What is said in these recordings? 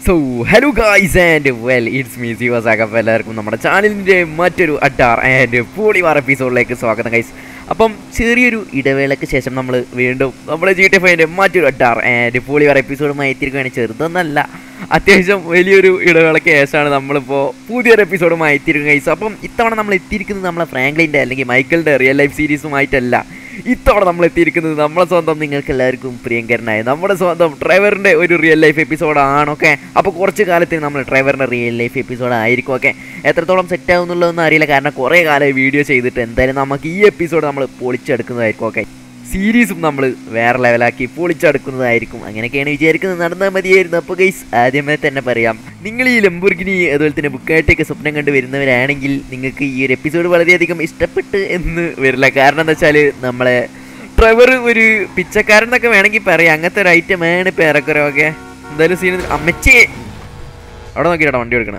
So hello guys and well it's me C Vasak അപ്പോൾ എല്ലാവർക്കും നമ്മുടെ ചാനലിൻ്റെ മറ്റൊരു അഡാർ ആൻഡ് പൂളിവാർ എപ്പിസോഡിലേക്ക് സ്വാഗതം ഗൈസ് അപ്പം ചെറിയൊരു ഇടവേളയ്ക്ക് ശേഷം നമ്മൾ വീണ്ടും നമ്മുടെ ജി ടി എഫിൻ്റെ മറ്റൊരു അഡാർ ആൻഡ് പൂളിവാർ എപ്പിസോഡുമായി എത്തിയിരിക്കുകയാണ് ചെറുതൊന്നല്ല അത്യാവശ്യം വലിയൊരു ഇടവേളയ്ക്ക് ശേഷമാണ് നമ്മളിപ്പോൾ പുതിയൊരു എപ്പിസോഡുമായി എത്തിയിരിക്കുന്നത് ഗൈസ് അപ്പം ഇത്തവണ നമ്മൾ എത്തിയിരിക്കുന്നത് നമ്മളെ ഫ്രാങ്ക്ലിൻ്റെ അല്ലെങ്കിൽ മൈക്കിളിൻ്റെ റിയൽ ലൈഫ് സീരീസുമായിട്ടല്ല ഇത്തവണ നമ്മൾ എത്തിയിരിക്കുന്നത് നമ്മളെ സ്വന്തം നിങ്ങൾക്ക് എല്ലാവർക്കും പ്രിയങ്കരനായ നമ്മുടെ സ്വന്തം ഡ്രൈവറിൻ്റെ ഒരു റിയൽ ലൈഫ് എപ്പിസോഡാണ് ഓക്കെ അപ്പോൾ കുറച്ച് കാലത്തിന് നമ്മൾ ഡ്രൈവറിൻ്റെ റിയൽ ലൈഫ് എപ്പിസോഡ് ആയിരിക്കും ഓക്കെ എത്രത്തോളം സെറ്റ് ആവുന്നുള്ളതൊന്നും അറിയില്ല കാരണം കുറേ കാലമായി വീഡിയോ ചെയ്തിട്ട് എന്തായാലും നമുക്ക് ഈ എപ്പിസോഡ് നമ്മൾ പൊളിച്ചെടുക്കുന്നതായിരിക്കും ഓക്കെ സീരീസും നമ്മൾ വേറെ ലെവലാക്കി പൊളിച്ചെടുക്കുന്നതായിരിക്കും അങ്ങനെയൊക്കെയാണ് വിചാരിക്കുന്നത് നടന്നാൽ മതിയായിരുന്നു അപ്പോൾ ഗൈസ് ആദ്യമേ തന്നെ പറയാം നിങ്ങൾ ഈ ലംബുർഗിനി അതുപോലെ തന്നെ ബുക്കായിട്ടൊക്കെ സ്വപ്നം കണ്ട് വരുന്നവരാണെങ്കിൽ നിങ്ങൾക്ക് ഈ ഒരു എപ്പിസോഡ് വളരെയധികം ഇഷ്ടപ്പെട്ട് എന്ന് വരില്ല കാരണം എന്താ വെച്ചാൽ നമ്മളെ ട്രവർ ഒരു പിച്ചക്കാരൻ എന്നൊക്കെ വേണമെങ്കിൽ പറയാം അങ്ങനത്തെ ഒരു ഐറ്റമാണ് ഇപ്പോൾ ഏറെക്കുറെ ഓക്കെ എന്തായാലും സീൻ അമ്മച്ചേ അവിടെ നോക്കിയിട്ടാ വണ്ടി എടുക്കണേ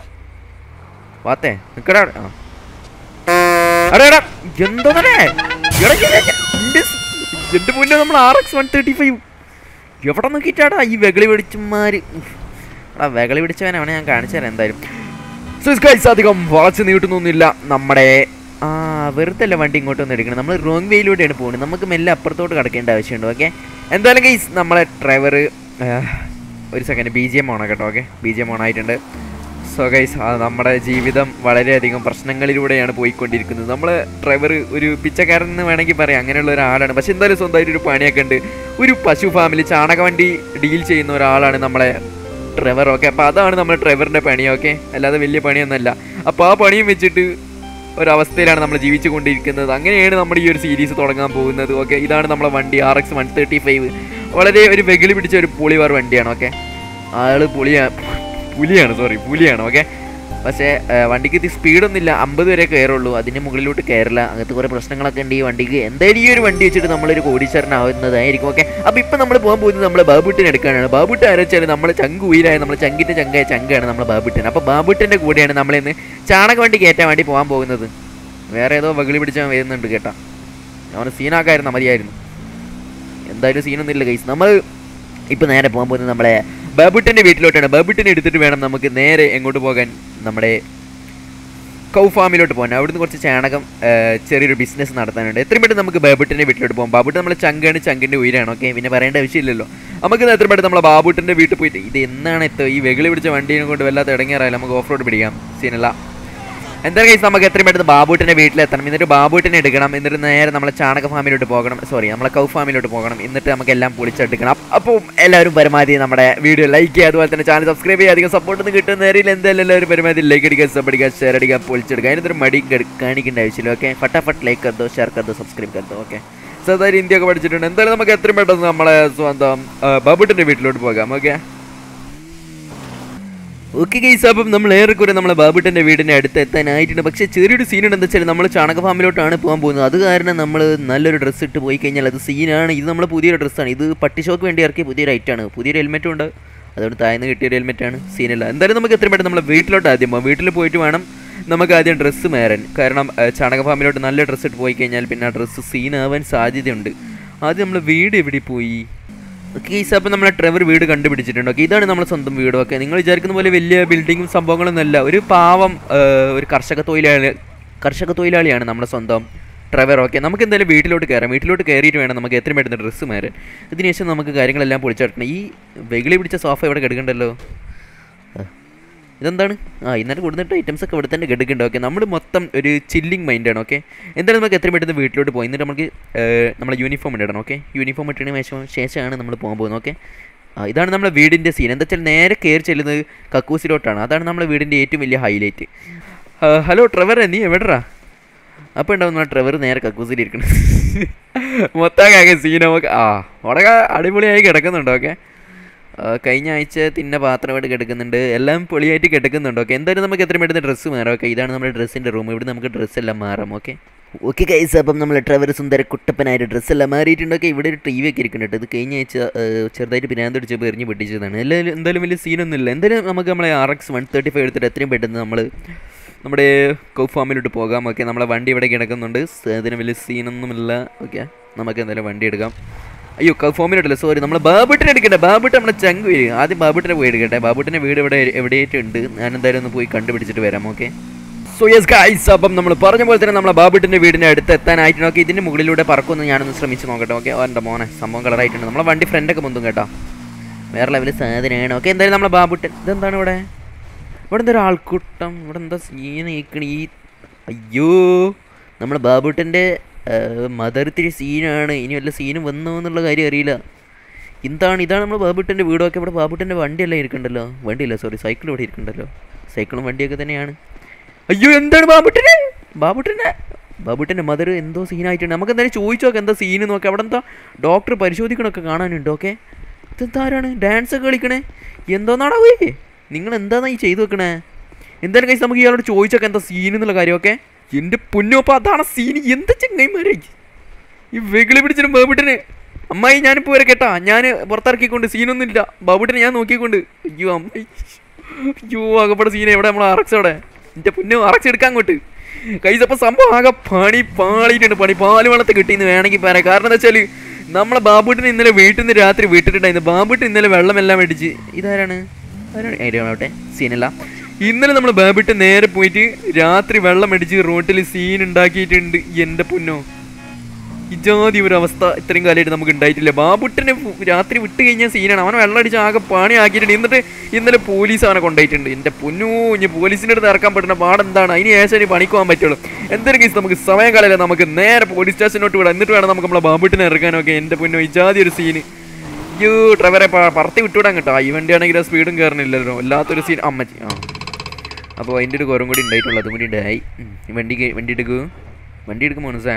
വാത്തേ നിക്കടാ അവിടെ. ആ എടാ എടാ എന്തോന്നേ എടാ എടാ, എടാ, ഇന്റെ സ്- എന്റെ മുന്നേ നമ്മൾ R X one thirty five എവിടെ നോക്കിയിട്ടാടാ ഈ വെകളി പിടിച്ചമാര് ഉഫ്. എടാ വെകളി പിടിച്ചവനാണ് ഞാൻ കാണിച്ചു തരാം എന്തായാലും സ്വിസ് ഗൈസ് അധികം വളച്ച് നീട്ടുന്നൊന്നുമില്ല നമ്മുടെ ആ വെറുതെ അല്ല വണ്ടി ഇങ്ങോട്ട് വന്ന് എടുക്കണം നമ്മൾ റോങ് വേയിലൂടെയാണ് പോകുന്നത് നമുക്ക് മെല്ലെ അപ്പുറത്തോട്ട് കിടക്കേണ്ട ആവശ്യമുണ്ട് ഓക്കെ എന്തായാലും ഗൈസ് നമ്മളെ ഡ്രൈവർ ഒരു സെക്കൻഡ് ബി ജി എം ഓണാ കേട്ടോ okay B G M on ആയിട്ടുണ്ട് സോ ഗൈസ് നമ്മുടെ ജീവിതം വളരെയധികം പ്രശ്നങ്ങളിലൂടെയാണ് പോയിക്കൊണ്ടിരിക്കുന്നത് നമ്മൾ ഡ്രൈവർ ഒരു പിച്ചക്കാരൻ എന്ന് വേണമെങ്കിൽ പറയാം അങ്ങനെയുള്ള ഒരാളാണ് പക്ഷെ എന്തായാലും സ്വന്തമായിട്ട് ഒരു പണിയൊക്കെ ഉണ്ട് ഒരു പശു ഫാമിലി ചാണകവണ്ടി ഡീൽ ചെയ്യുന്ന ഒരാളാണ് നമ്മളെ ഡ്രൈവർ ഓക്കെ അപ്പോൾ അതാണ് നമ്മുടെ ഡ്രൈവറിൻ്റെ പണി ഓക്കെ അല്ലാതെ വലിയ പണിയൊന്നുമല്ല അപ്പോൾ ആ പണിയും വെച്ചിട്ട് ഒരവസ്ഥയിലാണ് നമ്മൾ ജീവിച്ചു കൊണ്ടിരിക്കുന്നത് അങ്ങനെയാണ് നമ്മൾ ഈ ഒരു സീരീസ് തുടങ്ങാൻ പോകുന്നത് ഓക്കെ ഇതാണ് നമ്മളെ വണ്ടി R X one thirty five വളരെ ഒരു വെകിളി പിടിച്ച ഒരു പുളിവാർ വണ്ടിയാണ് ഓക്കെ ആള് പുളിയാണ് പുലിയാണ് സോറി പുലിയാണ് ഓക്കെ പക്ഷേ ആ, വണ്ടിക്ക് ഇത് സ്പീഡൊന്നുമില്ല അമ്പത് വരെ കയറുള്ളൂ അതിന് മുകളിലോട്ട് കയറില്ല അങ്ങനത്തെ കുറേ പ്രശ്നങ്ങളൊക്കെ ഉണ്ട് ഈ വണ്ടിക്ക് എന്തായാലും ഈ ഒരു വണ്ടി വെച്ചിട്ട് നമ്മളൊരു കോടീശ്വരനാവുന്നതായിരിക്കും ഓക്കെ അപ്പോൾ ഇപ്പം നമ്മൾ പോകാൻ പോകുന്നത് നമ്മൾ ബാബുട്ടിനെ എടുക്കാനാണ് ബാബുട്ട് ആരെച്ചാൽ നമ്മൾ ചങ്ക് ഉയരായ നമ്മൾ ചങ്കിൻ്റെ ചങ്കായ ചങ്കാണ് നമ്മൾ ബാബുട്ടൻ അപ്പോൾ ബാബുട്ടൻ്റെ കൂടെയാണ് നമ്മളിന്ന് ചാണക വണ്ടി കയറ്റാൻ വേണ്ടി പോകാൻ പോകുന്നത് വേറെ ഏതോ വകിളി പിടിച്ചാൽ വരുന്നുണ്ട് കേട്ടാ അവന് സീനാക്കായിരുന്ന മതിയായിരുന്നു എന്തായാലും സീനൊന്നും ഇല്ല കൈസ് നമ്മൾ ഇപ്പം നേരെ പോകാൻ പോകുന്നത് നമ്മുടെ ബാബുട്ടിൻ്റെ വീട്ടിലോട്ടാണ് ബാബുട്ടിനെ എടുത്തിട്ട് വേണം നമുക്ക് നേരെ എങ്ങോട്ട് പോകാൻ നമ്മുടെ കൗ ഫാമിലോട്ട് പോകാൻ അവിടുന്ന് കുറച്ച് ചാണകം ആ, ചെറിയൊരു ബിസിനസ് നടത്താനുണ്ട് എത്രയും പെട്ടെന്ന് നമുക്ക് ബാബുട്ടിൻ്റെ വീട്ടിലോട്ട് പോകാം ബാബുട്ട് നമ്മളെ ചങ്കാണ് ചങ്കിൻ്റെ ഉയരാണ് ഓക്കെ പിന്നെ പറയേണ്ട ആവശ്യമില്ലല്ലോ നമുക്ക് ഇന്ന് എത്രയും പെട്ടെന്ന് നമ്മളെ ബാബുട്ടിൻ്റെ വീട്ടിൽ പോയിട്ട് ഇത് എന്നാണ് എത്തോ ഈ വെകിളി പിടിച്ച വണ്ടീനെ കൊണ്ട് വല്ലാത്ത ഇടങ്ങേറായാലും നമുക്ക് ഓഫ് റോഡ് പിടിക്കാം സീനല്ല എന്തായാലും കേസ് നമുക്ക് എത്രയും പെട്ടെന്ന് ബാബുട്ടിൻ്റെ വീട്ടിലെത്തണം എന്നിട്ട് ബാബുട്ടിനെ എടുക്കണം എന്നിട്ട് നേരെ നമ്മളെ ചാണക ഫാമിലോട്ട് പോകണം സോറി നമ്മളെ കൗ ഫാമിലോട്ട് പോകണം എന്നിട്ട് നമുക്ക് എല്ലാം പൊളിച്ചെടുക്കണം അപ്പോൾ എല്ലാവരും പരമാവധി നമ്മുടെ വീഡിയോ ലൈക്ക് ചെയ്യുക അതുപോലെ തന്നെ ചാനൽ സബ്സ്ക്രൈബ് ചെയ്യുക അധികം സപ്പോർട്ട് ഒന്നും കിട്ടുന്ന നേരിൽ എന്തായാലും എല്ലാവരും പരമാവധി ലൈക്ക് അടിക്കുക സബ് അടിക്കുക ഷെയർ അടിക്കുക പൊളിച്ചെടുക്കുക അതിനൊരു മടി കെട- കാണിക്കേണ്ട ആവശ്യമില്ല ഓക്കെ ഫട്ടാഫട്ട് ലൈക്ക് കരുതോ ഷെയർ കരുതോ സബ്സ്ക്രൈബ് കരുതോ ഓക്കെ സോ അതായത് ഇന്ത്യ ഒക്കെ പഠിച്ചിട്ടുണ്ട് എന്തായാലും നമുക്ക് എത്രയും പെട്ടെന്ന് നമ്മളെ സ്വന്തം ബാബുട്ടിൻ്റെ വീട്ടിലോട്ട് പോകാം ഓക്കെ ഓക്കെ ഗൈസ് അപ്പം നമ്മൾ ഏറെക്കുറെ നമ്മളെ ബാബുട്ടൻ്റെ വീടിൻ്റെ അടുത്ത് എത്താനായിട്ടുണ്ട് പക്ഷേ ചെറിയൊരു സീൻ എന്താ വെച്ചാൽ നമ്മൾ ചാണക ഫാമിലോട്ടാണ് പോകാൻ പോകുന്നത് അത് കാരണം നമ്മൾ നല്ലൊരു ഡ്രസ്സ് ഇട്ട് പോയി കഴിഞ്ഞാൽ അത് സീനാണ് ഇത് നമ്മൾ പുതിയൊരു ഡ്രസ്സാണ് ഇത് പട്ടിഷോക്ക് വേണ്ടി ഇറക്കിയ പുതിയൊരു ഐറ്റാണ് പുതിയൊരു ഹെൽമെറ്റും ഉണ്ട് അതുകൊണ്ട് താഴ്ന്ന് കിട്ടിയൊരു ഹെൽമെറ്റാണ് സീനല്ല എന്തായാലും നമുക്ക് എത്രയും പെട്ടെന്ന് നമ്മളെ വീട്ടിലോട്ട് ആദ്യം പോകാം വീട്ടിൽ പോയിട്ട് വേണം നമുക്ക് ആദ്യം ഡ്രസ്സ് മാറാൻ കാരണം ഏഹ്, ചാണക ഫാമിലോട്ട് നല്ല ഡ്രസ്സ് ഇട്ട് പോയി കഴിഞ്ഞാൽ പിന്നെ ആ ഡ്രസ്സ് സീനാവാൻ സാധ്യതയുണ്ട് ആദ്യം നമ്മൾ വീട് എവിടെ പോയി കേസ് അപ്പം നമ്മളെ ട്രെവർ വീട് കണ്ടുപിടിച്ചിട്ടുണ്ട് ഓക്കെ ഇതാണ് നമ്മുടെ സ്വന്തം വീട് ഓക്കെ നിങ്ങൾ വിചാരിക്കുന്ന പോലെ വലിയ ബിൽഡിങ്ങും സംഭവങ്ങളൊന്നും അല്ല ഒരു പാവം ആ, ഒരു കർഷക തൊഴിലാളി കർഷക തൊഴിലാളിയാണ് നമ്മുടെ സ്വന്തം ട്രെവർ ഓക്കെ നമുക്ക് എന്തായാലും വീട്ടിലോട്ട് കയറാം വീട്ടിലോട്ട് കയറിയിട്ട് വേണം നമുക്ക് എത്രയും പെട്ടെന്ന് ഡ്രസ്സ് മാറാൻ ഇതിനുശേഷം നമുക്ക് കാര്യങ്ങളെല്ലാം പൊളിച്ചെടുക്കണം ഈ വെകിളി പിടിച്ച സോഫ ഇവിടെ കിടക്കണ്ടല്ലോ ആ, ഇതെന്താണ് ആ ഇന്നലെ കൊടുത്തിട്ട് ഐറ്റംസ് ഒക്കെ ഇവിടെ തന്നെ കിടക്കുന്നുണ്ട് ഓക്കെ നമ്മൾ മൊത്തം ഒരു ചില്ലിങ് മൈൻഡാണ് ഓക്കെ എന്തായാലും നമുക്ക് എത്രയും പെട്ടെന്ന് വീട്ടിലോട്ട് പോയി എന്നിട്ട് നമുക്ക് നമ്മളെ യൂണിഫോം ഇടണം ഓക്കെ യൂണിഫോം ഇട്ടതിന് ശേഷം ശേഷമാണ് നമ്മൾ പോകാൻ പോകുന്നത് ഓക്കെ ആ ഇതാണ് നമ്മുടെ വീടിൻ്റെ സീൻ എന്താ വെച്ചാൽ നേരെ കയറി ചെല്ലുന്നത് കക്കൂസിലോട്ടാണ് അതാണ് നമ്മുടെ വീടിൻ്റെ ഏറ്റവും വലിയ ഹൈലൈറ്റ് ഹലോ ട്രെവറെ നീ എവിടെടാ അപ്പോൾ ഉണ്ടാവും നമ്മുടെ ട്രെവർ നേരെ കക്കൂസിലിരിക്കണം മൊത്തം സീൻ നമുക്ക് ആ അവിടെ അടിപൊളിയായി കിടക്കുന്നുണ്ട് ഓക്കെ ആ, കഴിഞ്ഞ ആഴ്ച തിന്ന പാത്രമായിട്ട് കിടക്കുന്നുണ്ട് എല്ലാം പൊളിയായിട്ട് കിടക്കുന്നുണ്ട് ഓക്കെ എന്തായാലും നമുക്ക് എത്രയും പെട്ടെന്ന് ഡ്രസ്സ് മാറാം ഓക്കെ ഇതാണ് നമ്മുടെ ഡ്രസ്സിൻ്റെ റൂം ഇവിടെ നമുക്ക് ഡ്രസ്സ് എല്ലാം മാറാം ഓക്കെ ഓക്കെ കൈസ് അപ്പം നമ്മൾ ട്രവർ സുന്ദര കുട്ടപ്പനായിട്ട് ഡ്രസ്സ് എല്ലാം മാറിയിട്ടുണ്ട് ഓക്കെ ഇവിടെ ഒരു ടി വി ഒക്കെ ഇരിക്കുന്നുണ്ട് ഇത് കഴിഞ്ഞ ആഴ്ച ആ, ചെറുതായിട്ട് പിന്നാന്തടിച്ചപ്പോൾ എറിഞ്ഞ് പൊട്ടിച്ചതാണ് എന്തായാലും എന്തായാലും വലിയ സീനൊന്നുമില്ല എന്തായാലും നമുക്ക് നമ്മളെ R X one thirty five എടുത്തിട്ട് എത്രയും പെട്ടെന്ന് നമ്മൾ നമ്മുടെ കൗ ഫാമിലോട്ട് പോകാം ഓക്കെ നമ്മളെ വണ്ടി ഇവിടെ കിടക്കുന്നുണ്ട് സ് അതിന് വലിയ സീനൊന്നുമില്ല ഓക്കെ നമുക്ക് എന്തായാലും വണ്ടി എടുക്കാം അയ്യോ ഫോമിലിട്ടല്ലോ സോറി നമ്മൾ ബാബുട്ടിനെ എടുക്കട്ടെ ബാബുട്ട് നമ്മുടെ ചങ്ക് വരും ആദ്യം ബാബുട്ടിനെ പോയി എടുക്കട്ടെ ബാബുട്ടിൻ്റെ വീട് ഇവിടെ എവിടെയായിട്ടുണ്ട് ഞാൻ എന്തായാലും ഒന്ന് പോയി കണ്ടുപിടിച്ചിട്ട് വരാം ഓക്കെ സോ യെസ് ഗൈസ് അപ്പം നമ്മൾ പറഞ്ഞ പോലെ തന്നെ നമ്മളെ ബാബുട്ടിൻ്റെ വീടിൻ്റെ അടുത്ത് എത്താനായിട്ട് നോക്കി ഇതിൻ്റെ മുകളിലൂടെ പറക്കൊന്ന് ഞാനൊന്ന് ശ്രമിച്ച് നോക്കട്ടെ ഓക്കെ എൻ്റെ മോനെ സംഭവം കളറായിട്ടുണ്ട് നമ്മളെ വണ്ടി ഫ്രണ്ടൊക്കെ മുന്തും കേട്ടോ വേറെ ലെവൽ സാധനമാണ് ഓക്കെ എന്തായാലും നമ്മളെ ബാബുട്ടൻ ഇതെന്താണ് ഇവിടെ ഇവിടെ എന്താ ഒരു ആൾക്കൂട്ടം ഇവിടെ എന്താ സീൻ നീക്കണ ഈ അയ്യോ നമ്മുടെ ബാബുട്ടൻ്റെ മദർത്തിരി സീനാണ് ഇനി വല്ല സീനും വന്നോ എന്നുള്ള കാര്യം അറിയില്ല എന്താണ് ഇതാണ് നമ്മൾ ബാബുട്ടൻ്റെ വീടൊക്കെ ഇവിടെ ബാബുട്ടൻ്റെ വണ്ടിയല്ല ഇരിക്കണ്ടല്ലോ വണ്ടിയില്ല സോറി സൈക്കിൾ ഇവിടെ ഇരിക്കണ്ടല്ലോ സൈക്കിളും വണ്ടിയൊക്കെ തന്നെയാണ് അയ്യോ എന്താണ് ബാബുട്ടന് ബാബുട്ടൻ്റെ ബാബുട്ടൻ്റെ മദർ എന്തോ സീനായിട്ടുണ്ട് നമുക്ക് എന്തായാലും ചോദിച്ചു നോക്കാം എന്താ സീന് നോക്കാം അവിടെ എന്താ ഡോക്ടർ പരിശോധിക്കണമൊക്കെ കാണാനുണ്ട് ഓക്കെ ഇതെന്താരാണ് ഡാൻസ് ഒക്കെ കളിക്കണേ എന്തോന്നാടാ പോയി നിങ്ങൾ എന്താന്നാ ഈ ചെയ്തു വെക്കണേ എന്തായാലും കഴിച്ച് നമുക്ക് ഇയാളോട് ചോദിച്ചൊക്കെ എന്താ സീൻ എന്നുള്ള കാര്യമൊക്കെ എൻ്റെ പൊന്നോപ്പ അതാണ് സീൻ എന്താ ചങ്ങൈമാരെ ഈ വെകിളി പിടിച്ചിട്ട് ബാബുട്ടിന് അമ്മായി ഞാനിപ്പോൾ വരെ കേട്ടാ ഞാൻ പുറത്തിറക്കിക്കൊണ്ട് സീനൊന്നും ഇല്ല ബാബുട്ടിനെ ഞാൻ നോക്കിക്കൊണ്ട് അയ്യോ അമ്മായി അയ്യോ ആകപ്പാടെ സീൻ എവിടെ നമ്മൾ അറക്സ് അവിടെ എൻ്റെ പൊന്നു അറക്സ് എടുക്കാൻ അങ്ങോട്ട് കൈസപ്പോൾ സംഭവം ആകെ പണി പാളിയിട്ടുണ്ട് പണി പാല് വെള്ളത്തെ കിട്ടിയെന്ന് വേണമെങ്കിൽ പറയാം കാരണം എന്താ വെച്ചാൽ നമ്മളെ ബാബുട്ടിനെ ഇന്നലെ വീട്ടിൽ നിന്ന് രാത്രി വിട്ടിട്ടുണ്ടായിരുന്നു ബാബുട്ട് ഇന്നലെ വെള്ളമെല്ലാം മേടിച്ച് ഇതാരാണ് ആരാണ് ആയിട്ടെ സീനല്ല ഇന്നലെ നമ്മൾ ബാബിട്ട് നേരെ പോയിട്ട് രാത്രി വെള്ളം അടിച്ച് റോട്ടിൽ സീൻ ഉണ്ടാക്കിയിട്ടുണ്ട് എൻ്റെ പൊന്നോ ഇജാതി ഒരു അവസ്ഥ ഇത്രയും കാലമായിട്ട് നമുക്ക് ഉണ്ടായിട്ടില്ല ബാബുട്ടിനെ ഫു- രാത്രി വിട്ട് കഴിഞ്ഞ സീനാണ് അവനെ വെള്ളം അടിച്ച് ആകെ പണി ആക്കിയിട്ടുണ്ട് എന്നിട്ട് ഇന്നലെ പോലീസ് അവനെ കൊണ്ടുപോയിട്ടുണ്ട് എൻ്റെ പൊന്നു ഇനി പോലീസിൻ്റെ അടുത്ത് ഇറക്കാൻ പറ്റുന്ന പാടെന്താണ് അതിന് ശേഷം ഇനി പണിക്ക് പോകാൻ പറ്റുള്ളൂ എന്തൊരു കേസ് നമുക്ക് സമയം കളയില്ല നമുക്ക് നേരെ പോലീസ് സ്റ്റേഷനോട്ട് വിടാം എന്നിട്ട് വേണം നമുക്ക് നമ്മളെ ബാബുട്ടിനെ ഇറക്കാനൊക്കെ എൻ്റെ പൊന്നു ഇജാതി ഒരു സീന് അയ്യോ ഡ്രൈവറെ പ- പറത്തി വിട്ടുവിടാൻ കേട്ടോ ഈ വണ്ടി ആണെങ്കിൽ ആ സ്പീഡും കയറണില്ലല്ലോ വല്ലാത്തൊരു സീൻ അമ്മച്ചി ആ അപ്പോൾ അതിൻ്റെ ഒരു കുറവും കൂടി ഉണ്ടായിട്ടുള്ളൂ അതും കൂടി ഉണ്ടായി ഉം. ഈ വണ്ടി കേ- വണ്ടി എടുക്കൂ വണ്ടി എടുക്കും മോനുസേ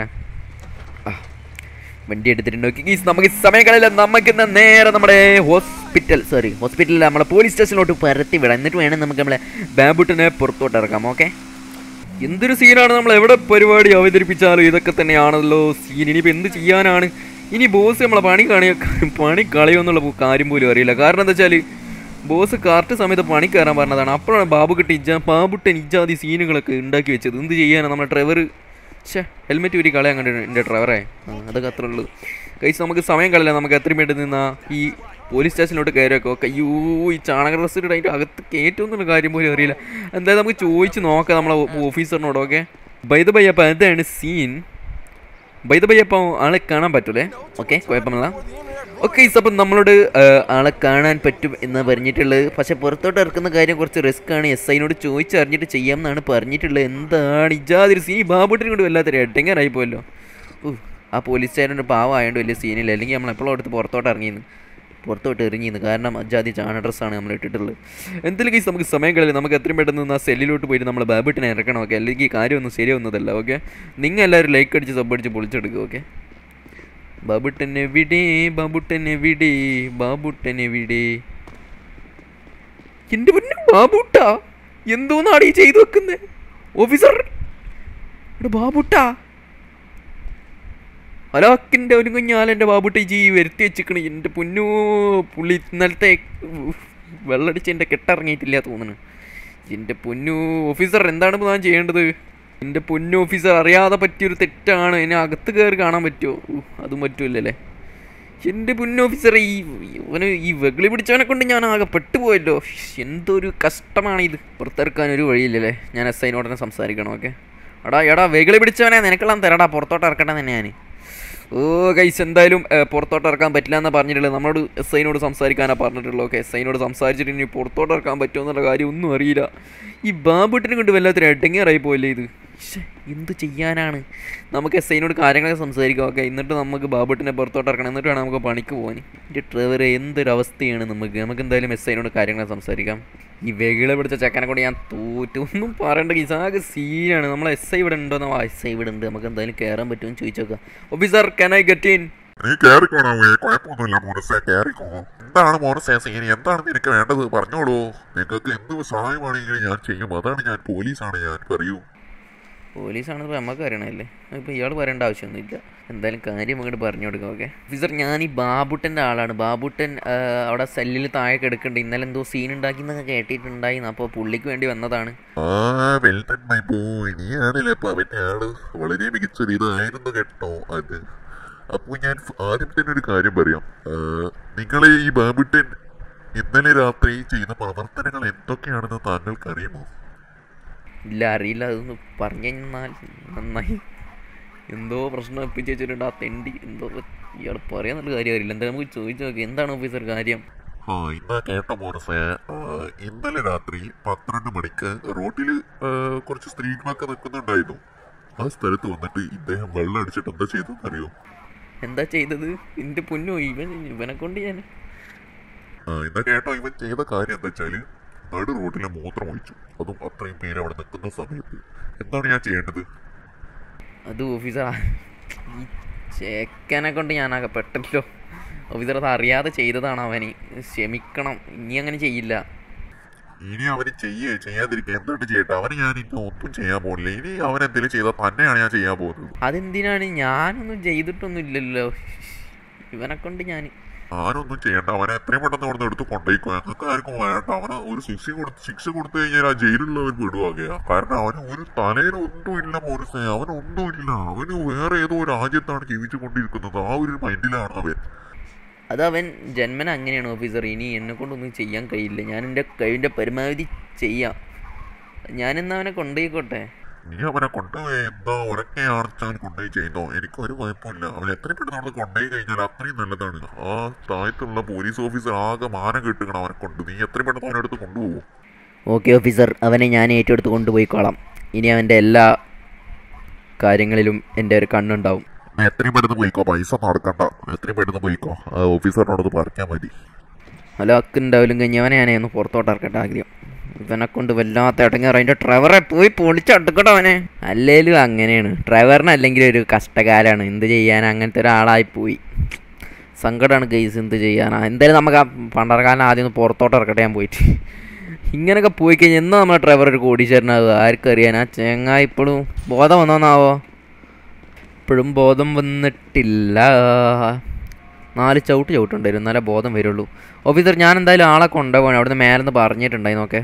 ആ വണ്ടി എടുത്തിട്ടുണ്ട് ഓക്കെ ഗീസ് നമുക്ക് സമയം കളയില്ല നമുക്ക് ഇന്ന് നേരെ നമ്മുടെ ഹോസ്പിറ്റൽ സോറി ഹോസ്പിറ്റലിൽ നമ്മളെ പോലീസ് സ്റ്റേഷനിലോട്ട് പരത്തി വിടാം എന്നിട്ട് വേണം നമുക്ക് നമ്മളെ ബാബുട്ടിനെ പുറത്തോട്ട് ഇറക്കാം ഓക്കെ എന്തൊരു സീനാണ് നമ്മൾ എവിടെ പരിപാടി അവതരിപ്പിച്ചാലും ഇതൊക്കെ തന്നെയാണല്ലോ സീൻ ഇനിയിപ്പോൾ എന്ത് ചെയ്യാനാണ് ഇനി ബോസ് നമ്മളെ പണി കാണി പണി കളയുമെന്നുള്ള കാര്യം പോലും അറിയില്ല കാരണം എന്താ വെച്ചാൽ ബോസ് കറക്റ്റ് സമയത്ത് പണി കയറാൻ പറഞ്ഞതാണ് അപ്പോഴാണ് ബാബു കിട്ടി ഇജാ ബാബുട്ടൻ ഇജാതി സീനുകളൊക്കെ ഉണ്ടാക്കി വെച്ചത് എന്ത് ചെയ്യാനാണ് നമ്മുടെ ഡ്രൈവർ ഛേ ഹെൽമെറ്റ് ഊരി കളയാൻ കണ്ടു എൻ്റെ ഡ്രൈവറെ ആ അതൊക്കെ അത്രേ ഉള്ളൂ കൈസ് നമുക്ക് സമയം കളയില്ല നമുക്ക് എത്രയും വേണ്ടി നിന്നാ ഈ പോലീസ് സ്റ്റേഷനിലോട്ട് കയറിയൊക്കെ ഒക്കെ അയ്യോ ഈ ചാണക ഡ്രസ്സ് ഇട്ട് അതിൻ്റെ അകത്ത് കയറ്റുമെന്നുള്ള കാര്യം പോലും അറിയില്ല എന്തായാലും നമുക്ക് ചോദിച്ച് നോക്കാം നമ്മളെ ഓഫീസറിനോട് ഓക്കെ ബൈ ദ ബൈ അപ്പോൾ അതാണ് സീൻ ബൈ ദ ബൈ അപ്പോൾ ആളെ കാണാൻ പറ്റൂലേ ഓക്കെ കുഴപ്പമില്ല ഓക്കെ അപ്പം നമ്മളോട് ആ, ആളെ കാണാൻ പറ്റും എന്ന് പറഞ്ഞിട്ടുള്ളത് പക്ഷെ പുറത്തോട്ട് ഇറക്കുന്ന കാര്യം കുറച്ച് റിസ്ക് ആണ് എസ് ഐനോട് ചോദിച്ചറിഞ്ഞിട്ട് ചെയ്യാം എന്നാണ് പറഞ്ഞിട്ടുള്ളത് എന്താണ് ഇജാതിരി സീ ബാബുട്ടിനും കൂടി വല്ലാത്തൊരു എട്ടങ്ങാറായി പോയല്ലോ ഊ ആ പോലീസ് സ്റ്റേഷൻ്റെ പാവമായതുകൊണ്ട് വലിയ സീനില്ല അല്ലെങ്കിൽ നമ്മൾ എപ്പോഴും അടുത്ത് പുറത്തോട്ട് ഇറങ്ങിയിരുന്നു പുറത്തോട്ട് എറിഞ്ഞിന്ന് കാരണം അജാതി ചാണ ഡ്രസ്സാണ് നമ്മൾ ഇട്ടിട്ടുള്ളത് എന്തെങ്കിലും കേസ് നമുക്ക് സമയം കളയില്ല നമുക്ക് എത്രയും പെട്ടെന്ന് നിന്ന് ആ സെല്ലിലോട്ട് പോയിട്ട് നമ്മൾ ബാബിട്ടിനെ ഇറക്കണം ഓക്കെ അല്ലെങ്കിൽ കാര്യമൊന്നും ശരിയൊന്നതല്ല ഓക്കെ നിങ്ങൾ എല്ലാവരും ലൈക്ക് അടിച്ച് സബ് അടിച്ച് പൊളിച്ചെടുക്കുക ഓക്കെ ബാബുട്ടൻ എവിടെ ബാബുട്ടൻ എവിടെ ബാബുട്ടൻ എവിടെ എൻ്റെ പൊന്നു ബാബുട്ടാ എന്തോന്നാണ് ഈ ചെയ്തു വെക്കുന്നത് ഓഫീസർ എടാ ബാബുട്ടാ അലാക്കിൻ്റെ ഒരു കുഞ്ഞാലെൻ്റെ ബാബുട്ട ഈ വരുത്തി വെച്ചിക്കണ് എൻ്റെ പൊന്നു പുള്ളി ഇന്നലത്തെ ഉഫ്, വെള്ളടിച്ച് എൻ്റെ കെട്ടിറങ്ങിയിട്ടില്ല തോന്നുന്നു എൻ്റെ പൊന്നു ഓഫീസർ എന്താണ് ഇപ്പോൾ ഞാൻ ചെയ്യേണ്ടത് എൻ്റെ പൊന്നു ഓഫീസർ അറിയാതെ പറ്റിയൊരു തെറ്റാണ് എന്നെ അകത്ത് കയറി കാണാൻ പറ്റുമോ ഉഹ്, അതും പറ്റൂലല്ലേ എൻ്റെ പൊന്നു ഓഫീസർ ഈ ഇവന് ഈ വെകിളി പിടിച്ചവനെ കൊണ്ട് ഞാൻ ആകെ പെട്ടുപോയല്ലോ ശ്ശ്, എന്തൊരു കഷ്ടമാണ് ഇത് പുറത്തിറക്കാൻ ഒരു വഴിയില്ലല്ലേ ഞാൻ എസ് ഐനോടനെ സംസാരിക്കണം ഓക്കെ എടാ എടാ വെകിളി പിടിച്ചവനെ നിനക്കെല്ലാം തരടാ പുറത്തോട്ട് ഇറക്കട്ടെ തന്നെ ഞാൻ ഓ ഗൈസ് എന്തായാലും ഏ, പുറത്തോട്ട് ഇറക്കാൻ പറ്റില്ല എന്നാണ് പറഞ്ഞിട്ടുള്ളത് നമ്മളോട് എസ് ഐനോട് സംസാരിക്കാനാണ് പറഞ്ഞിട്ടുള്ളത് ഓക്കെ എസ് ഐനോട് സംസാരിച്ചിട്ട് ഇനി പുറത്തോട്ട് ഇറക്കാൻ പറ്റുമോ എന്നുള്ള കാര്യം ഒന്നും അറിയില്ല ഈ ബാബുട്ടിനെ കൊണ്ട് വല്ലാത്തൊരു എട്ടങ്ങേറായി പോയല്ലേ ഇത് ശ്ശെ, എന്ത് ചെയ്യാനാണ് നമുക്ക് എസ് ഐനോട് കാര്യങ്ങളൊക്കെ സംസാരിക്കാം ഓക്കെ എന്നിട്ട് നമുക്ക് ബാബുട്ടിനെ പുറത്തോട്ട് ഇറക്കണം എന്നിട്ട് വേണം നമുക്ക് പണിക്ക് പോകാൻ എൻ്റെ ഡ്രൈവറെ എന്തൊരവസ്ഥയാണ് നമുക്ക് നമുക്ക് എന്തായാലും എസ് ഐനോട് കാര്യങ്ങൾ സംസാരിക്കാം ഈ വെകിള പിടിച്ച ചെക്കനെ കൊണ്ട് ഞാൻ തോറ്റു ഒന്നും പറയണ്ട ഇസാകെ സീനാണ് നമ്മളെ എസ് ഐ ഇവിടെ ഉണ്ടോ ആ എസ് ഐ ഇവിടെ ഉണ്ട് നമുക്ക് എന്തായാലും കയറാൻ പറ്റുമെന്ന് ചോദിച്ചോക്കാം officer can I get in നീ കേറിക്കോണാവേ കുഴപ്പമൊന്നുമില്ല മോനസേ കേറിക്കോ എന്താണ് മോനസേ സീനി എന്താണ് നിനക്ക് വേണ്ടത് പറഞ്ഞോളൂ നിങ്ങൾക്ക് എന്ത് സഹായമാണെങ്കിലും ഞാൻ ചെയ്യും അതാണ് ഞാൻ പോലീസാണ് ഞാൻ പറയൂ പോലീസാണെന്ന് നമുക്ക് അറിയണമല്ലേ ഇപ്പോൾ ഇയാൾ പറയേണ്ട ആവശ്യമൊന്നുമില്ല എന്തായാലും കാര്യം അങ്ങോട്ട് പറഞ്ഞു കൊടുക്കാം ഓക്കെ ഓഫീസർ ഞാൻ ഈ ബാബുട്ടൻ്റെ ആളാണ് ബാബുട്ടൻ ആ, അവിടെ സെല്ലിൽ താഴെ കിടക്കുന്നുണ്ട് ഇന്നലെ എന്തോ സീൻ ഉണ്ടാക്കിയെന്നൊക്കെ കേട്ടിട്ടുണ്ടായിരുന്നു അപ്പോൾ പുള്ളിക്ക് വേണ്ടി വന്നതാണ് ആ വെൽത്തൻ മൈ പോയി നീ ആണല്ലേ അപ്പൊ അവന്റെ ആള് വളരെ മികച്ചൊരു ഇതായിരുന്നു കേട്ടോ അത് അപ്പോൾ ഞാൻ ഫ്- ആദ്യം തന്നെ ഒരു കാര്യം പറയാം നിങ്ങളെ ഈ ബാബുട്ടൻ ഇന്നലെ രാത്രി ചെയ്ത പ്രവർത്തനങ്ങൾ എന്തൊക്കെയാണെന്ന് താങ്കൾക്ക് അറിയുമോ ഇല്ല അറിയില്ല അതൊന്ന് പറഞ്ഞു കഴിഞ്ഞാൽ നന്നായി എന്തോ പ്രശ്നം ഒപ്പിച്ച് വെച്ചിട്ടുണ്ട് ആ തെണ്ടി എന്തോ ഇയാൾ പറയാൻ നല്ല കാര്യം അറിയില്ല എന്താ നമുക്ക് ചോദിച്ചു നോക്കി എന്താണ് ഓഫീസർ കാര്യം ആ ഇന്നാ കേട്ട മോനസേ ആ, ഇന്നലെ രാത്രി പന്ത്രണ്ട് മണിക്ക് റോഡിൽ കുറച്ച് സ്ത്രീകളൊക്കെ നിൽക്കുന്നുണ്ടായിരുന്നു ആ സ്ഥലത്ത് വന്നിട്ട് ഇദ്ദേഹം വെള്ളം അടിച്ചിട്ട് എന്താ ചെയ്തെന്ന് അറിയോ എന്താ ചെയ്തത് എൻ്റെ പൊന്നോ ഇവൻ ഇവനെ കൊണ്ട് ഞാൻ ആ എന്നാ കേട്ടോ ഇവൻ ചെയ്ത കാര്യം എന്താ വെച്ചാല് നടു റോഡിലെ മൂത്രം ഒഴിച്ചു അതും അത്രയും പേര് അവിടെ നിൽക്കുന്ന സമയത്ത് എന്താണ് ഞാൻ ചെയ്യേണ്ടത് അത് ഓഫീസർ ഈ ചേക്കനെ കൊണ്ട് ഞാനാകെ പെട്ടല്ലോ ഓഫീസർ അത് അറിയാതെ ചെയ്തതാണ് അവന് ക്ഷമിക്കണം ഇനി അങ്ങനെ ചെയ്യില്ല ഇനി അവന് ചെയ്യേ ചെയ്യാതിരിക്കുക എന്താണ് ചെയ്യട്ടെ അവന് ഞാൻ ഇനി ഒന്നും ചെയ്യാൻ പോകുന്നില്ല ഇനി അവൻ എന്തെങ്കിലും ചെയ്താൽ തന്നെയാണ് ഞാൻ ചെയ്യാൻ പോകുന്നത് അതെന്തിനാണ് ഞാനൊന്നും ചെയ്തിട്ടൊന്നും ഇല്ലല്ലോ ഇവനെ കൊണ്ട് ഞാൻ ആരൊന്നും ചെയ്യണ്ട അവനെ എത്രയും പെട്ടെന്ന് അവിടെ എടുത്ത് കൊണ്ടുപോയിക്കോ ഞങ്ങൾക്ക് ആർക്കും വേണ്ട അവന് ഒരു ശിക്ഷ കൊടുത്ത് ശിക്ഷ കൊടുത്തു കഴിഞ്ഞാൽ ആ ജയിലുള്ളവൻ വിടുവാകയാ കാരണം അവന് ഒരു തലയിൽ ഒന്നുമില്ല മോറിസേ അവനൊന്നുമില്ല അവന് വേറെ ഏതോ രാജ്യത്താണ് ജീവിച്ചു കൊണ്ടിരിക്കുന്നത് ആ ഒരു മൈൻഡിലാണ് അവൻ അത് അവൻ ജന്മന അങ്ങനെയാണ് ഓഫീസർ ഇനി എന്നെ കൊണ്ടൊന്നും ചെയ്യാൻ കഴിയില്ല ഞാൻ എൻ്റെ കഴിവിൻ്റെ പരമാവധി ചെയ്യാം ഞാനിന്ന് അവനെ കൊണ്ടുപോയിക്കോട്ടെ നീ അവനെ കൊണ്ടുപോയി എന്താ ഉറക്കെയാണ് ഞാൻ കൊണ്ടുപോയി ചെയ്യുന്നോ എനിക്ക് ഒരു കുഴപ്പമില്ല അവൻ എത്രയും പെട്ടെന്ന് അവിടെ കൊണ്ടുപോയി കഴിഞ്ഞാൽ അത്രയും നല്ലതാണ് ആ താഴത്തുള്ള പോലീസ് ഓഫീസർ ആകെ മാനം കെട്ടുകണം അവനെ കൊണ്ട് നീ എത്രയും പെട്ടെന്ന് അവനടുത്ത് കൊണ്ടുപോകും ഓക്കെ ഓഫീസർ അവനെ ഞാൻ ഏറ്റെടുത്ത് കൊണ്ടുപോയിക്കോളാം ഇനി അവൻ്റെ എല്ലാ കാര്യങ്ങളിലും എൻ്റെ ഒരു കണ്ണുണ്ടാവും നീ എത്രയും പെട്ടെന്ന് പോയിക്കോ പൈസ നടക്കണ്ട എത്രയും പെട്ടെന്ന് പോയിക്കോ ആ ഓഫീസറിനോടത് പറഞ്ഞാൽ മതി ഹലോ അക്കുണ്ടാവിലും കഴിഞ്ഞ് അവനെ ഞാൻ ഒന്ന് പുറത്തോട്ട് ഇറക്കട്ടെ ആഗ്രഹം ഇവനെ കൊണ്ട് വല്ലാത്ത ഇടങ്ങേറ അതിൻ്റെ ഡ്രൈവറെ പോയി പൊളിച്ചെടുക്കട്ടെ അവനെ അല്ലേലും അങ്ങനെയാണ് ഡ്രൈവറിന് അല്ലെങ്കിൽ ഒരു കഷ്ടകാലമാണ് എന്ത് ചെയ്യാൻ അങ്ങനത്തെ ഒരാളായി പോയി സങ്കടമാണ് ഗെയ്സ് എന്ത് ചെയ്യാനാ എന്തായാലും നമുക്ക് ആ പണ്ടറക്കാലം ആദ്യം ഒന്ന് പുറത്തോട്ട് ഇറക്കട്ടെ ഞാൻ പോയിട്ട് ഇങ്ങനെയൊക്കെ പോയി കഴിഞ്ഞാൽ എന്നാ നമ്മുടെ ഡ്രൈവർ ഒരു കോടീശ്വരനാവുക ആർക്കറിയാൻ ആ ചെങ്ങ ഇപ്പോഴും ബോധം വന്നോന്നാവോ ഇപ്പോഴും ബോധം വന്നിട്ടില്ല നാല് ചവിട്ട് ചവിട്ടുണ്ടായിരുന്നു എന്നാലേ ബോധം വരുള്ളൂ ഓഫീസർ ഞാൻ എന്തായാലും ആളെ കൊണ്ടുപോകണം അവിടുന്ന് മേലെന്ന് പറഞ്ഞിട്ടുണ്ടായി നോക്കെ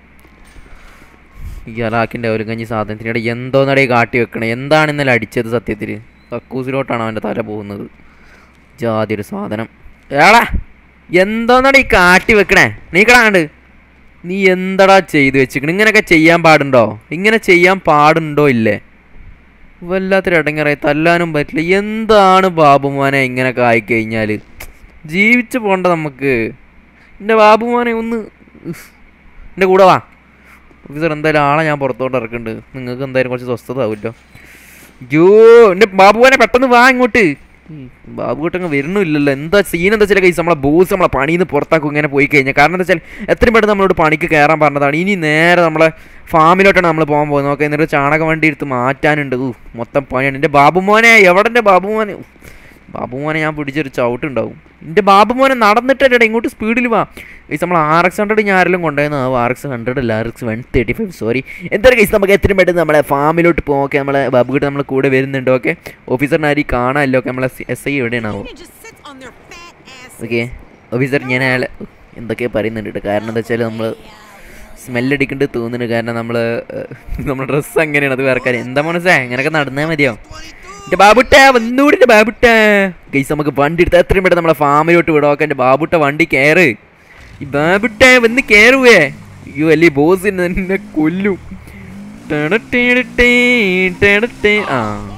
ഈ അലാക്കിൻ്റെ ഒരു കഞ്ഞി സാധനത്തിനിടെ എന്തോന്നടേ കാട്ടി വെക്കണേ എന്താണ് ഇന്നലെ അടിച്ചത് സത്യത്തിൽ കക്കൂസിലോട്ടാണ് അവൻ്റെ തല പോകുന്നത് ജാതി ഒരു സാധനം ഏടാ എന്തോന്നടേ ഈ കാട്ടി വെക്കണേ നീക്കടാണ്ട് നീ എന്തടാ ചെയ്തു വെച്ചിക്കണ ഇങ്ങനെയൊക്കെ ചെയ്യാൻ പാടുണ്ടോ ഇങ്ങനെ ചെയ്യാൻ പാടുണ്ടോ ഇല്ലേ വല്ലാത്തൊരു ഇടങ്ങറായി തല്ലാനും പറ്റില്ല എന്താണ് ബാബുമാനെ ഇങ്ങനെയൊക്കെ ആയിക്കഴിഞ്ഞാൽ ജീവിച്ചു പോണ്ട നമുക്ക് എൻ്റെ ബാബുമാനെ ഒന്ന് ഉഫ്. എൻ്റെ കൂടെ വാ ഓഫീസർ എന്തായാലും ആളെ ഞാൻ പുറത്തോട്ട് ഇറക്കുന്നുണ്ട് നിങ്ങൾക്ക് എന്തായാലും കുറച്ച് സ്വസ്ഥത ആവുമല്ലോ അയ്യോ എൻ്റെ ബാബുവാനെ പെട്ടെന്ന് വാ ഇങ്ങോട്ട് ഉം, ബാബുകൂട്ടങ്ങ് വരുന്നില്ലല്ലോ എന്താ സീൻ എന്താ വെച്ചാൽ കൈസ് നമ്മളെ ബോസ് നമ്മളെ പണിയിൽ നിന്ന് പുറത്താക്കും ഇങ്ങനെ പോയി കഴിഞ്ഞാൽ കാരണം എന്താ വെച്ചാൽ എത്രയും പെട്ടെന്ന് നമ്മളോട് പണിക്ക് കയറാൻ പറഞ്ഞതാണ് ഇനി നേരെ നമ്മളെ ഫാമിലോട്ടാണ് നമ്മൾ പോകാൻ പോകുന്നത് നോക്കാം എന്നിട്ട് ചാണകം വണ്ടി എടുത്ത് മാറ്റാനുണ്ട് ഊ മൊത്തം പണിയാണ് എൻ്റെ ബാബുമോനെ എവിടെ എൻ്റെ ബാബുമോനെ ഉഫ്. ബാബുമോനെ ഞാൻ പിടിച്ചൊരു ചവിട്ടുണ്ടാവും എൻ്റെ ബാബുമോനെ നടന്നിട്ടല്ലേ ഇങ്ങോട്ട് സ്പീഡിൽ വാ ഗൈസ് നമ്മൾ ആർ എക്സ് ഹൺഡ്രഡ് ഞാൻ ആരെല്ലാം കൊണ്ടുപോയെന്ന് ആർ എക്സ് ഹൺഡ്രഡ് അല്ല R X one thirty five sorry എന്തായാലും ഗൈസ് നമുക്ക് എത്രയും പെട്ടെന്ന് നമ്മളെ ഫാമിലോട്ട് പോകാം ഓക്കെ നമ്മളെ ബാബുകിട്ട് നമ്മൾ കൂടെ വരുന്നുണ്ട് ഓക്കെ ഓഫീസറിനെ ആരും കാണാമല്ലോ ഓക്കെ നമ്മളെ എസ് ഐ എവിടെയാണാവോ They just sit on their fat asses. Okay officer ഞാൻ അയാളെ എന്തൊക്കെ പറയുന്നുണ്ട് കേട്ടോ കാരണം എന്താ വെച്ചാൽ നമ്മൾ സ്മെല്ലടിക്കേണ്ടത് തോന്നുന്നുണ്ട് കാരണം നമ്മൾ നമ്മുടെ ഡ്രസ്സ് അങ്ങനെയാണ് അത് വേറെ കാര്യം എന്താ മനസ്സേ അങ്ങനെയൊക്കെ നടന്നാൽ മതിയോ എൻ്റെ ബാബുട്ട വന്നൂടി എൻ്റെ ബാബുട്ട ഗൈസ് നമുക്ക് വണ്ടി എടുത്ത് എത്രയും പെട്ടെന്ന് നമ്മളെ ഫാമിലോട്ട് വിടാം എൻ്റെ ബാബുട്ട വണ്ടി കയറ് ഈ ബാബുട്ട വന്ന് കയറുവേ അയ്യോ അല്ലേ ബോസ് എന്നെ കൊല്ലും ടെടട്ടേടട്ടേ, ടെടട്ടേ. ആ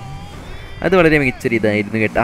അത് വളരെ മികച്ചൊരു ഇതായിരുന്നു കേട്ടാ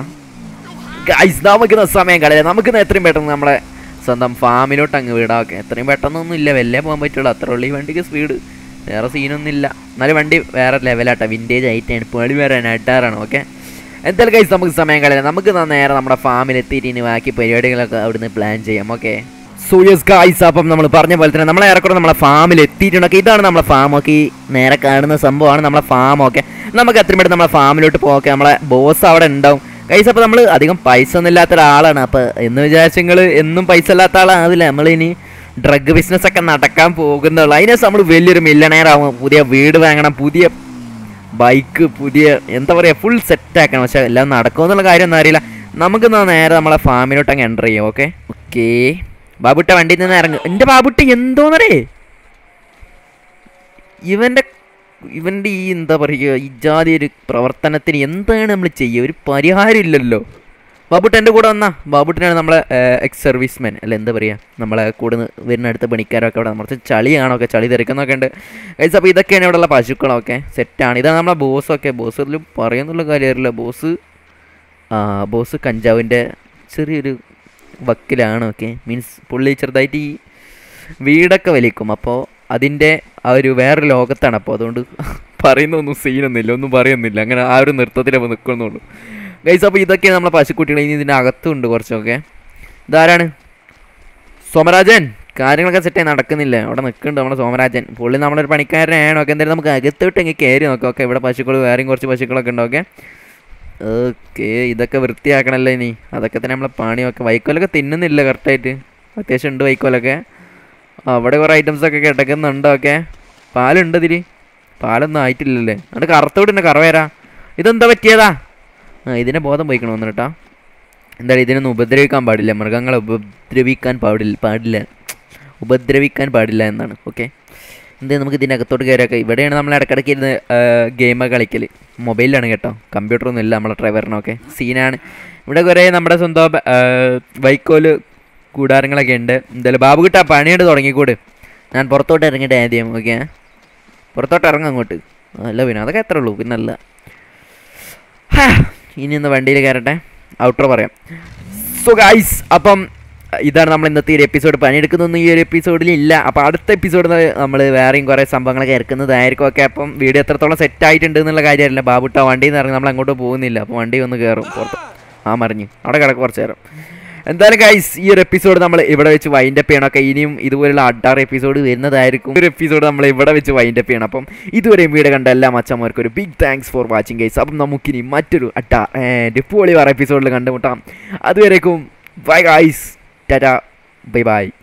ഗൈസ് നമുക്ക് ഇന്ന് സമയം കളയാം നമുക്ക് ഇന്ന് എത്രയും പെട്ടെന്ന് നമ്മളെ സ്വന്തം ഫാമിലോട്ട് അങ്ങ് വിടാം എത്രയും പെട്ടെന്നൊന്നും ഇല്ല വല്ലേ പോകാൻ പറ്റുള്ളൂ അത്ര ഉള്ളൂ ഈ വണ്ടിക്ക് സ്പീഡ് വേറെ സീനൊന്നും ഇല്ല എന്നാലും വണ്ടി വേറെ ലെവലാട്ടോ വിൻറ്റേജ് ആയിട്ടാണ് പേളി വേറെ നട്ടാറാണ് ഓക്കെ എന്തായാലും ഗൈസ് നമുക്ക് സമയം കളയാം നമുക്ക് ഇന്ന് നേരെ നമ്മുടെ ഫാമിൽ എത്തിയിട്ട് ഇനി ബാക്കി പരിപാടികളൊക്കെ അവിടുന്ന് പ്ലാൻ ചെയ്യാം ഓക്കെ സൂയസ് ഗായ്സ് അപ്പം നമ്മൾ പറഞ്ഞ പോലെ തന്നെ നമ്മളെ ഏറെക്കുറെ നമ്മളെ ഫാമിൽ എത്തിയിട്ടുണ്ട് ഓക്കെ ഇതാണ് നമ്മളെ ഫാം ഒക്കെ ഈ നേരെ കാണുന്ന സംഭവമാണ് നമ്മളെ ഫാം ഒക്കെ നമുക്ക് എത്രയും പെട്ടെന്ന് നമ്മളെ ഫാമിലോട്ട് പോകെ നമ്മളെ ബോസ് അവിടെ ഉണ്ടാവും ഗൈസ് അപ്പോൾ നമ്മൾ അധികം പൈസ ഒന്നും ഇല്ലാത്ത ഒരാളാണ് അപ്പോൾ എന്ന് വിചാരിച്ചെങ്കിൽ എന്നും പൈസ ഇല്ലാത്ത ആളാവില്ല നമ്മളിനി ഡ്രഗ് ബിസിനസ് ഒക്കെ നടക്കാൻ പോകുന്നുള്ളൂ അതിനകത്ത് നമ്മൾ വലിയൊരു മില്ലണയർ ആവും പുതിയ വീട് വാങ്ങണം പുതിയ ബൈക്ക് പുതിയ എന്താ പറയുക ഫുൾ സെറ്റ് ആക്കണം പക്ഷെ എല്ലാം നടക്കുമെന്നുള്ള കാര്യം ഒന്നും അറിയില്ല നമുക്ക് എന്നാ നേരെ നമ്മളെ ഫാമിലോട്ട് അങ്ങ് എൻ്റർ ചെയ്യാം ഓക്കെ ഓക്കേ ബാബുട്ട വണ്ടിയിൽ നിന്ന് ഇറങ്ങും എൻ്റെ ബാബുട്ട എന്തോന്നറേ ഇവൻ്റെ ഇവൻ്റെ ഈ എന്താ പറയുക ഈ ജാതി ഒരു പ്രവർത്തനത്തിന് എന്താണ് നമ്മൾ ചെയ്യുക ഒരു പരിഹാരം ഇല്ലല്ലോ ബാബുട്ട് എൻ്റെ കൂടെ വന്നാ ബാബുട്ടിനാണ് നമ്മളെ എക്സ് സർവീസ്മാൻ അല്ല എന്താ പറയുക നമ്മളെ കൂടെ നി- വരുന്ന അടുത്ത പണിക്കാരൊക്കെ അവിടെ കുറച്ച് ചളിയാണൊക്കെ ചളി തെറിക്കുന്നൊക്കെ ഉണ്ട് ഗൈസ് അപ്പോൾ ഇതൊക്കെയാണ് ഇവിടെയുള്ള പശുക്കളൊക്കെ സെറ്റാണ് ഇതാണ് നമ്മളെ ബോസൊക്കെ ബോസ് അതിൽ പറയുന്നുള്ള കാര്യമില്ല ബോസ് ആ ബോസ് കഞ്ചാവിൻ്റെ ചെറിയൊരു വക്കിലാണ് ഓക്കെ മീൻസ് പുള്ളി ചെറുതായിട്ട് ഈ വീടൊക്കെ വലിക്കും അപ്പോൾ അതിൻ്റെ ആ ഒരു വേറൊരു ലോകത്താണ് അപ്പോൾ അതുകൊണ്ട് പറയുന്നൊന്നും സീനൊന്നുമില്ല ഒന്നും പറയുന്നില്ല അങ്ങനെ ആ ഒരു നൃത്തത്തിൽ അപ്പോൾ നിൽക്കുന്നുള്ളൂ ഗൈസ് അപ്പോൾ ഇതൊക്കെയാണ് നമ്മളെ പശുക്കുട്ടികൾ ഇനി ഇതിൻ്റെ അകത്തുണ്ട് കുറച്ചൊക്കെ ഇതാരാണ് സോമരാജൻ കാര്യങ്ങളൊക്കെ സെറ്റായി നടക്കുന്നില്ല അവിടെ നിൽക്കുന്നുണ്ട് നമ്മുടെ സോമരാജൻ പുള്ളി നമ്മളൊരു പണിക്കാരനാണ് ഒക്കെ എന്തായാലും നമുക്ക് അകത്തോട്ട് എങ്കിൽ കയറി നോക്കാം ഓക്കെ ഇവിടെ പശുക്കൾ വേറെയും കുറച്ച് പശുക്കളൊക്കെ ഉണ്ട് ഓക്കെ ഓക്കെ ഇതൊക്കെ വൃത്തിയാക്കണമല്ലോ ഇനി അതൊക്കെ തന്നെ നമ്മളെ പണിയൊക്കെ വൈക്കോലൊക്കെ തിന്നുന്നില്ല കറക്റ്റായിട്ട് അത്യാവശ്യം ഉണ്ട് വൈക്കോലൊക്കെ അവിടെ കുറേ ഐറ്റംസ് ഒക്കെ കിടക്കുന്നുണ്ട് ഓക്കെ പാലുണ്ട് ഇതിൽ പാലൊന്നും ആയിട്ടില്ലല്ലേ എന്നിട്ട് കറുത്തോട്ട് കറ വരാ ഇതെന്താ പറ്റിയതാ ആ ഇതിനെ ബോധം പോയിക്കണോ എന്നിട്ടാ എന്തായാലും ഇതിനൊന്നും ഉപദ്രവിക്കാൻ പാടില്ല മൃഗങ്ങളെ ഉപദ്രവിക്കാൻ പാടില്ല പാടില്ല ഉപദ്രവിക്കാൻ പാടില്ല എന്നാണ് ഓക്കെ എന്താ നമുക്ക് ഇതിൻ്റെ അകത്തോട്ട് കയറിയൊക്കെ ഇവിടെയാണ് നമ്മൾ ഇടയ്ക്കിടയ്ക്ക് ഇരുന്ന് ഗെയിം കളിക്കൽ മൊബൈലിലാണ് കേട്ടോ കമ്പ്യൂട്ടറൊന്നും ഇല്ല നമ്മളെ ഡ്രൈവറിനൊക്കെ സീനാണ് ഇവിടെ കുറേ നമ്മുടെ സ്വന്തം ആ, വൈക്കോല് കൂടാരങ്ങളൊക്കെ ഉണ്ട് എന്തായാലും ബാബു കിട്ടാ പണിയുണ്ട് തുടങ്ങിക്കൂട് ഞാൻ പുറത്തോട്ട് ഇറങ്ങിയിട്ട് ആദ്യം ഓക്കെ പുറത്തോട്ട് ഇറങ്ങും അങ്ങോട്ട് അല്ല പിന്നെ അതൊക്കെ എത്ര ഉള്ളൂ പിന്നല്ല ഹാ, ഇനി ഒന്ന് വണ്ടിയിൽ കയറട്ടെ ഔട്ടർ പറയാം സോ ഗൈസ് അപ്പം ഇതാണ് നമ്മൾ ഇന്നത്തെ ഈ ഒരു എപ്പിസോഡ് പണിയെടുക്കുന്നൊന്നും ഈ ഒരു എപ്പിസോഡിൽ ഇല്ല അപ്പോൾ അടുത്ത എപ്പിസോഡിൽ നമ്മൾ വേറെയും കുറേ സംഭവങ്ങളൊക്കെ ഇറക്കുന്നതായിരിക്കും ഒക്കെ അപ്പം വീഡിയോ എത്രത്തോളം സെറ്റ് ആയിട്ടുണ്ട് എന്നുള്ള കാര്യമല്ല ബാബുട്ട വണ്ടിയിൽ നിന്ന് ഇറങ്ങി നമ്മൾ അങ്ങോട്ട് പോകുന്നില്ല അപ്പോൾ വണ്ടി ഒന്ന് കയറും പുറത്ത് ആ മറിഞ്ഞു അവിടെ കിടക്കും കുറച്ച് നേരം എന്തായാലും ഗൈസ് ഈ ഒരു എപ്പിസോഡ് നമ്മൾ ഇവിടെ വെച്ച് വൈൻഡപ്പ് ചെയ്യണം ഒക്കെ ഇനിയും ഇതുപോലുള്ള അഡാറ് എപ്പിസോഡ് വരുന്നതായിരിക്കും ഒരു എപ്പിസോഡ് നമ്മൾ ഇവിടെ വെച്ച് വൈൻഡപ്പ് ചെയ്യണം അപ്പം ഇതുവരെ വീഡിയോ കണ്ട എല്ലാ മച്ചന്മാർക്കും ഒരു big thanks for watching guys അപ്പം നമുക്കിനി മറ്റൊരു അഡാ ആൻഡ് പോളി വേറെ എപ്പിസോഡിൽ കണ്ടുമുട്ടാം അതുവരേക്കും bye guys tata bye by